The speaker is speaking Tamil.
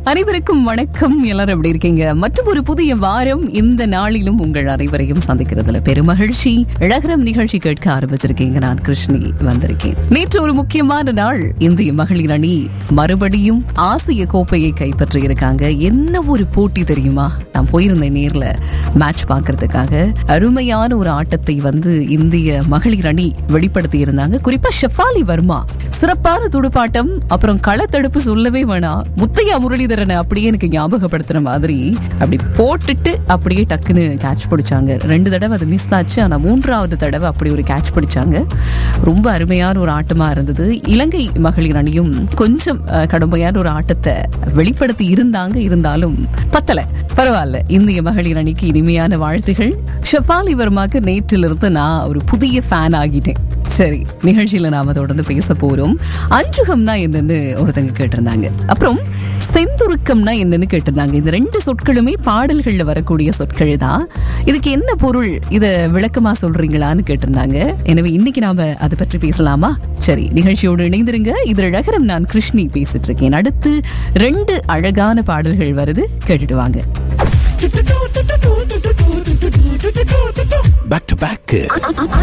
அனைவருக்கும் வணக்கம் எல்லாரும் எப்படி இருக்கீங்க மற்றும் ஒரு புதிய வாரம் இந்த நாளிலும் உங்கள் அனைவரையும் சந்திக்கிறதுல பெருமகிழ்ச்சி இழகரம் நிகழ்ச்சி கேட்க ஆரம்பிச்சிருக்கீங்க நான் கிருஷ்ணி வந்திருக்கேன் நேற்று ஒரு முக்கியமான நாள் இந்திய மகளிர் அணி மறுபடியும் ஆசிய கோப்பையை கைப்பற்றி இருக்காங்க என்ன ஒரு போட்டி தெரியுமா நான் போயிருந்தேன் நேர்ல மேட்ச் பார்க்கறதுக்காக அருமையான ஒரு ஆட்டத்தை வந்து இந்திய மகளிர் அணி வெளிப்படுத்தி இருந்தாங்க குறிப்பா ஷெஃபாலி வர்மா சிறப்பான துடுப்பாட்டம் அப்புறம் களத்தடுப்பு சொல்லவே வேணாம் முத்தையா முரளிதரனை அப்படியே எனக்கு ஞாபகப்படுத்துற மாதிரி அப்படி போட்டுட்டு அப்படியே டக்குன்னு கேட்ச் பிடிச்சாங்க ரெண்டு தடவை அது மிஸ் ஆச்சு ஆனா மூன்றாவது தடவை அப்படி ஒரு கேட்ச் பிடிச்சாங்க ரொம்ப அருமையான ஒரு ஆட்டமா இருந்தது இலங்கை மகளிர் அணியும் கொஞ்சம் அஹ், கடுமையான ஒரு ஆட்டத்தை வெளிப்படுத்தி இருந்தாங்க இருந்தாலும் பத்தல பரவாயில்ல இந்திய மகளிர் அணிக்கு இனிமையான வாழ்த்துகள் ஷெஃபாலி வர்மாக்கு நேற்றிலிருந்து நான் ஒரு புதிய ஃபேன் ஆகிட்டேன் சரி நிகழ்ச்சியில நாம தொடர்ந்து பேச போறோம் அஞ்சுகம்னா என்னன்னு ஒருத்தங்க கேட்டிருந்தாங்க அப்புறம் செந்துருக்கம்னா என்னன்னு கேட்டிருந்தாங்க இந்த ரெண்டு சொற்களுமே பாடல்கள்ல வரக்கூடிய சொற்கள் தான் இதுக்கு என்ன பொருள் இத விளக்கமா சொல்றீங்களான்னு கேட்டிருந்தாங்க எனவே இன்னைக்கு நாம அதை பற்றி பேசலாமா சரி நிகழ்ச்சியோடு இணைந்திருங்க இது அழகரம் நான் கிருஷ்ணி பேசிட்டு இருக்கேன் அடுத்து ரெண்டு அழகான பாடல்கள் வருது கேட்டுட்டு வாங்க பேக் டு பேக்